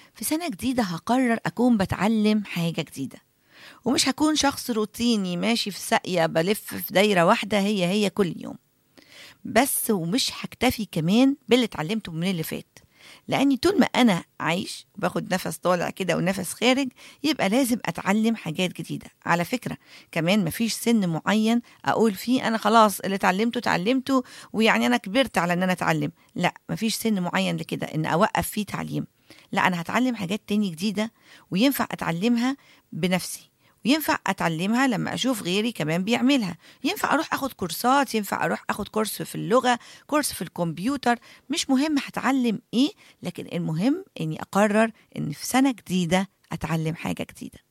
في سنة جديدة هقرر أكون بتعلم حاجة جديدة ومش هكون شخص روتيني ماشي في ساقية بلف في دايرة واحدة هي هي كل يوم بس ومش هكتفي كمان باللي اتعلمته من اللي فات لاني طول ما انا عايش باخد نفس طالع كده ونفس خارج يبقى لازم اتعلم حاجات جديده على فكره كمان مفيش سن معين اقول فيه انا خلاص اللي اتعلمته اتعلمته ويعني انا كبرت على ان انا اتعلم لا مفيش سن معين لكده ان اوقف فيه تعليم لا انا هتعلم حاجات تاني جديده وينفع اتعلمها بنفسي وينفع اتعلمها لما اشوف غيري كمان بيعملها ينفع اروح اخد كورسات ينفع اروح اخد كورس في اللغه كورس في الكمبيوتر مش مهم هتعلم ايه لكن المهم اني اقرر ان في سنه جديده اتعلم حاجه جديده